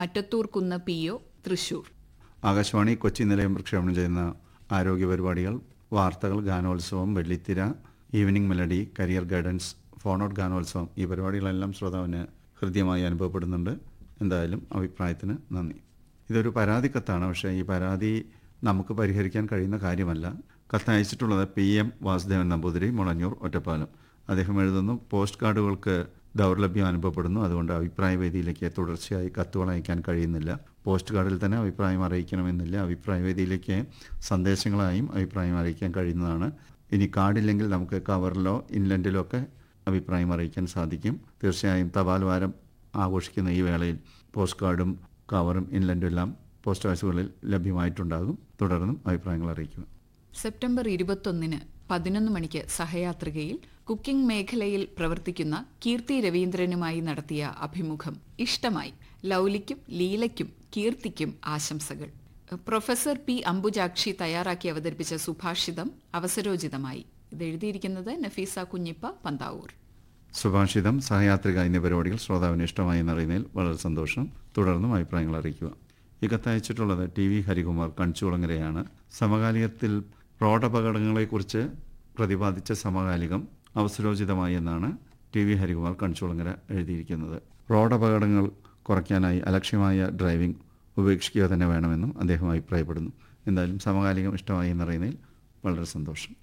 മറ്റത്തൂർക്കുന്ന് P O Thrissur Akashvani Kochi നിലയം പ്രക്ഷേപണം ചെയ്യുന്ന ആരോഗ്യ പരിപാടികൾ വാർത്തകൾ ഗാനോത്സവം വെള്ളിത്തിര ഈവനിംഗ് മെലഡി കരിയർ ഗൈഡൻസ് ഫോണോട്ട് ഗാനോത്സവം ഈ പരിപാടികളെല്ലാം ശ്രോതാവിന് ഹൃദ്യമായി അനുഭവപ്പെടുന്നുണ്ട് എന്തായാലും അഭിപ്രായത്തിന് നന്ദി ഇതൊരു പരാതി കത്താണ് പക്ഷേ ഈ പരാതി നമുക്ക് പരിഹരിക്കാൻ കഴിയുന്ന കാര്യമല്ല കത്ത് അയച്ചിട്ടുള്ളത് പി എം വാസുദേവൻ നമ്പൂതിരി മുളഞ്ഞൂർ ഒറ്റപ്പാലം അദ്ദേഹം എഴുതുന്നു പോസ്റ്റ് കാർഡുകൾക്ക് ദൗർലഭ്യം അനുഭവപ്പെടുന്നു അതുകൊണ്ട് അഭിപ്രായ വേദിയിലേക്ക് തുടർച്ചയായി കത്തുകൾ അയക്കാൻ കഴിയുന്നില്ല പോസ്റ്റ് കാർഡിൽ തന്നെ അഭിപ്രായം അറിയിക്കണമെന്നില്ല അഭിപ്രായ വേദിയിലേക്ക് സന്ദേശങ്ങളായും അഭിപ്രായം അറിയിക്കാൻ കഴിയുന്നതാണ് ഇനി കാർഡില്ലെങ്കിൽ നമുക്ക് കവറിലോ ഇൻലൻഡിലോ ഒക്കെ അഭിപ്രായം അറിയിക്കാൻ സാധിക്കും തീർച്ചയായും തപാൽ വാരം ആഘോഷിക്കുന്ന ഈ വേളയിൽ പോസ്റ്റ് കാർഡും കവറും ഇൻലൻഡും എല്ലാം പോസ്റ്റ് ഓഫീസുകളിൽ ലഭ്യമായിട്ടുണ്ടാകും തുടർന്നും അഭിപ്രായങ്ങൾ അറിയിക്കുക സെപ്റ്റംബർ ഇരുപത്തൊന്നിന് പതിനൊന്ന് മണിക്ക് സഹയാത്രികയിൽ കുക്കിംഗ് മേഖലയിൽ പ്രവർത്തിക്കുന്ന കീർത്തി രവീന്ദ്രനുമായി നടത്തിയ അഭിമുഖം ഇഷ്ടമായി ലൗലിക്കും ലീലയ്ക്കും കീർത്തിക്കും ആശംസകൾ പ്രൊഫസർ പി അംബുജാക്ഷി തയ്യാറാക്കി അവതരിപ്പിച്ച സുഭാഷിതം അവസരോചിതമായി ഇത് എഴുതിയിരിക്കുന്നത് നഫീസ കുഞ്ഞിപ്പ പന്താവൂർ സുഭാഷിതം സഹയാത്രിക എന്നീ പരിപാടികൾ ശ്രോതാവിന് ഇഷ്ടമായി എന്നറിയുന്നതിൽ വളരെ സന്തോഷം തുടർന്നും അഭിപ്രായങ്ങൾ അറിയിക്കുക ഈ കത്തയച്ചിട്ടുള്ളത് ടി വി ഹരികുമാർ കണിച്ചുകുളങ്ങരയാണ് സമകാലികത്തിൽ റോഡപകടങ്ങളെക്കുറിച്ച് പ്രതിപാദിച്ച സമകാലികം അവസരോചിതമായി എന്നാണ് ടി വി ഹരികുമാർ കണിച്ചുകുളങ്ങര എഴുതിയിരിക്കുന്നത് റോഡപകടങ്ങൾ കുറയ്ക്കാനായി അലക്ഷ്യമായ ഡ്രൈവിംഗ് ഉപേക്ഷിക്കുക തന്നെ വേണമെന്നും അദ്ദേഹം അഭിപ്രായപ്പെടുന്നു എന്തായാലും സമകാലികം ഇഷ്ടമായി എന്നറിയുന്നതിൽ വളരെ സന്തോഷം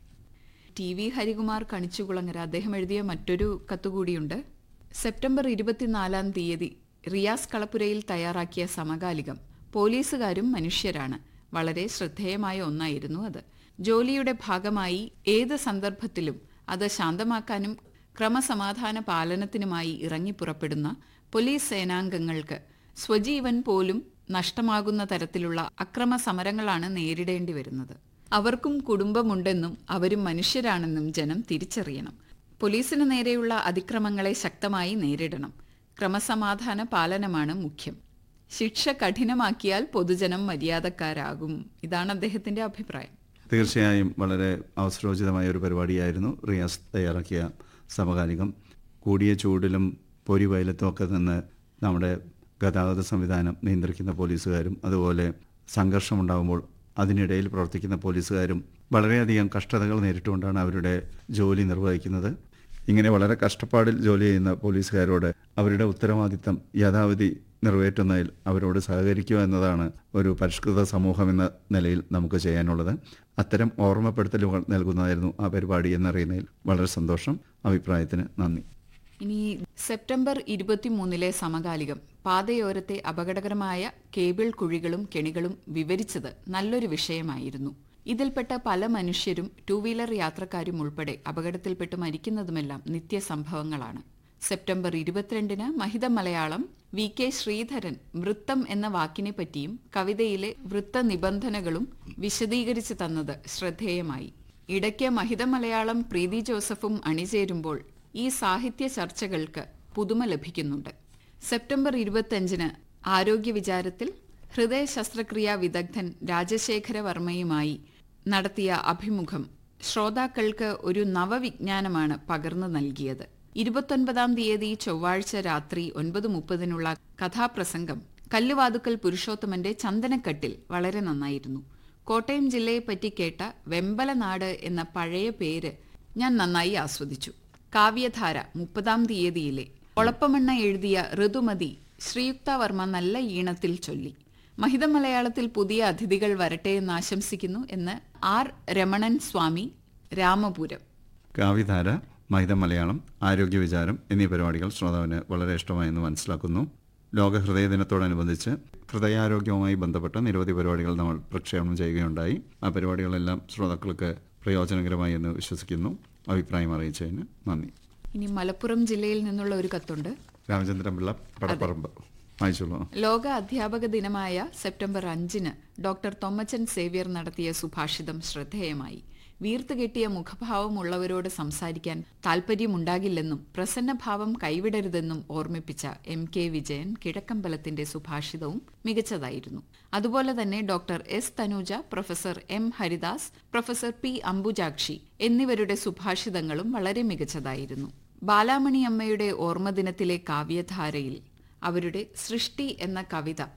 ടി വി ഹരികുമാർ കണിച്ചുകുളങ്ങര അദ്ദേഹം എഴുതിയ മറ്റൊരു കത്തുകൂടിയുണ്ട് സെപ്റ്റംബർ ഇരുപത്തിനാലാം തീയതി റിയാസ് കളപ്പുരയിൽ തയ്യാറാക്കിയ സമകാലികം പോലീസുകാരും മനുഷ്യരാണ് വളരെ ശ്രദ്ധേയമായ ഒന്നായിരുന്നു അത് ജോലിയുടെ ഭാഗമായി ഏത് സന്ദർഭത്തിലും അത് ശാന്തമാക്കാനും ക്രമസമാധാന പാലനത്തിനുമായി ഇറങ്ങിപ്പുറപ്പെടുന്ന പോലീസ് സേനാംഗങ്ങൾക്ക് സ്വജീവൻ പോലും നഷ്ടമാകുന്ന തരത്തിലുള്ള അക്രമ സമരങ്ങളാണ് നേരിടേണ്ടി വരുന്നത് അവർക്കും കുടുംബമുണ്ടെന്നും അവരും മനുഷ്യരാണെന്നും ജനം തിരിച്ചറിയണം പോലീസിന് നേരെയുള്ള അതിക്രമങ്ങളെ ശക്തമായി നേരിടണം ക്രമസമാധാന പാലനമാണ് മുഖ്യം ശിക്ഷ കഠിനമാക്കിയാൽ പൊതുജനം മര്യാദക്കാരാകും ഇതാണ് അദ്ദേഹത്തിന്റെ അഭിപ്രായം തീർച്ചയായും വളരെ അവസരോചിതമായ ഒരു പരിപാടിയായിരുന്നു റിയാസ് തയ്യാറാക്കിയ സമകാലികം കൂടിയ ചൂടിലും പൊരി വയലത്തും ഒക്കെ നിന്ന് നമ്മുടെ ഗതാഗത സംവിധാനം നിയന്ത്രിക്കുന്ന പോലീസുകാരും അതുപോലെ സംഘർഷമുണ്ടാകുമ്പോൾ അതിനിടയിൽ പ്രവർത്തിക്കുന്ന പോലീസുകാരും വളരെയധികം കഷ്ടതകൾ നേരിട്ടുകൊണ്ടാണ് അവരുടെ ജോലി നിർവഹിക്കുന്നത് ഇങ്ങനെ വളരെ കഷ്ടപ്പാടിൽ ജോലി ചെയ്യുന്ന പോലീസുകാരോട് അവരുടെ ഉത്തരവാദിത്തം യഥാവിധി നിറവേറ്റുന്നതിൽ അവരോട് സഹകരിക്കുക എന്നതാണ് ഒരു പരിഷ്കൃത സമൂഹം എന്ന നിലയിൽ നമുക്ക് ചെയ്യാനുള്ളത് അത്തരം ഓർമ്മപ്പെടുത്തലുകൾ നൽകുന്നതായിരുന്നു ആ പരിപാടി എന്നറിയുന്നതിൽ വളരെ സന്തോഷം അഭിപ്രായത്തിന് നന്ദി ഇനി സെപ്റ്റംബർ ഇരുപത്തിമൂന്നിലെ സമകാലികം പാതയോരത്തെ അപകടകരമായ കേബിൾ കുഴികളും കെണികളും വിവരിച്ചത് നല്ലൊരു വിഷയമായിരുന്നു ഇതിൽപ്പെട്ട പല മനുഷ്യരും ടൂ വീലർ യാത്രക്കാരും ഉൾപ്പെടെ അപകടത്തിൽപ്പെട്ട് മരിക്കുന്നതുമെല്ലാം നിത്യസംഭവങ്ങളാണ് സെപ്റ്റംബർ ഇരുപത്തിരണ്ടിന് മഹിത മലയാളം വി കെ ശ്രീധരൻ വൃത്തം എന്ന വാക്കിനെ പറ്റിയും കവിതയിലെ വൃത്ത നിബന്ധനകളും വിശദീകരിച്ചു തന്നത് ശ്രദ്ധേയമായി ഇടയ്ക്ക് മഹിത മലയാളം പ്രീതി ജോസഫും അണിചേരുമ്പോൾ ഈ സാഹിത്യ ചർച്ചകൾക്ക് പുതുമ ലഭിക്കുന്നുണ്ട് സെപ്റ്റംബർ ഇരുപത്തിയഞ്ചിന് ആരോഗ്യ വിചാരത്തിൽ ഹൃദയ ശസ്ത്രക്രിയാ വിദഗ്ധൻ രാജശേഖര വർമ്മയുമായി നടത്തിയ അഭിമുഖം ശ്രോതാക്കൾക്ക് ഒരു നവവിജ്ഞാനമാണ് പകർന്നു നൽകിയത് ഇരുപത്തൊൻപതാം തീയതി ചൊവ്വാഴ്ച രാത്രി ഒൻപത് മുപ്പതിനുള്ള കഥാപ്രസംഗം കല്ലുവാതുക്കൽ പുരുഷോത്തമന്റെ ചന്ദനക്കട്ടിൽ വളരെ നന്നായിരുന്നു കോട്ടയം ജില്ലയെപ്പറ്റി കേട്ട വെമ്പലനാട് എന്ന പഴയ പേര് ഞാൻ നന്നായി ആസ്വദിച്ചു കാവ്യധാര മുപ്പതാം തീയതിയിലെ ഒളപ്പമണ്ണ എഴുതിയ ഋതുമതി ശ്രീയുക്തവർമ്മ നല്ല ഈണത്തിൽ ചൊല്ലി മഹിത മലയാളത്തിൽ പുതിയ അതിഥികൾ വരട്ടെ എന്ന് ആശംസിക്കുന്നു എന്ന് ആർ രമണൻ സ്വാമി രാമപുരം കാവ്യധാര മഹിത മലയാളം ആരോഗ്യ വിചാരം എന്നീ പരിപാടികൾ ശ്രോതാവിന് വളരെ ഇഷ്ടമായെന്ന് മനസ്സിലാക്കുന്നു ലോക ഹൃദയ ദിനത്തോടനുബന്ധിച്ച് ഹൃദയാരോഗ്യവുമായി ബന്ധപ്പെട്ട നിരവധി പരിപാടികൾ നമ്മൾ പ്രക്ഷേപണം ചെയ്യുകയുണ്ടായി ആ പരിപാടികളെല്ലാം ശ്രോതാക്കൾക്ക് പ്രയോജനകരമായി എന്ന് വിശ്വസിക്കുന്നു അഭിപ്രായം അറിയിച്ചതിന് നന്ദി ഇനി മലപ്പുറം ജില്ലയിൽ നിന്നുള്ള ഒരു കത്തുണ്ട് രാമചന്ദ്രൻ പിള്ള പടപ്പറമ്പ് വായിച്ചോളൂ ലോക അധ്യാപക ദിനമായ സെപ്റ്റംബർ അഞ്ചിന് ഡോക്ടർ തൊമ്മച്ചൻ സേവ്യർ നടത്തിയ സുഭാഷിതം ശ്രദ്ധേയമായി വീർത്തുകെട്ടിയ മുഖഭാവമുള്ളവരോട് സംസാരിക്കാൻ താൽപ്പര്യമുണ്ടാകില്ലെന്നും പ്രസന്നഭാവം കൈവിടരുതെന്നും ഓർമ്മിപ്പിച്ച എം കെ വിജയൻ കിഴക്കമ്പലത്തിന്റെ സുഭാഷിതവും മികച്ചതായിരുന്നു അതുപോലെ തന്നെ doctor S Thanuja professor M Haridas professor P Ambujakshi എന്നിവരുടെ സുഭാഷിതങ്ങളും വളരെ മികച്ചതായിരുന്നു ബാലാമണി അമ്മയുടെ ഓർമ്മദിനത്തിലെ കാവ്യധാരയിൽ അവരുടെ സൃഷ്ടി എന്ന കവിത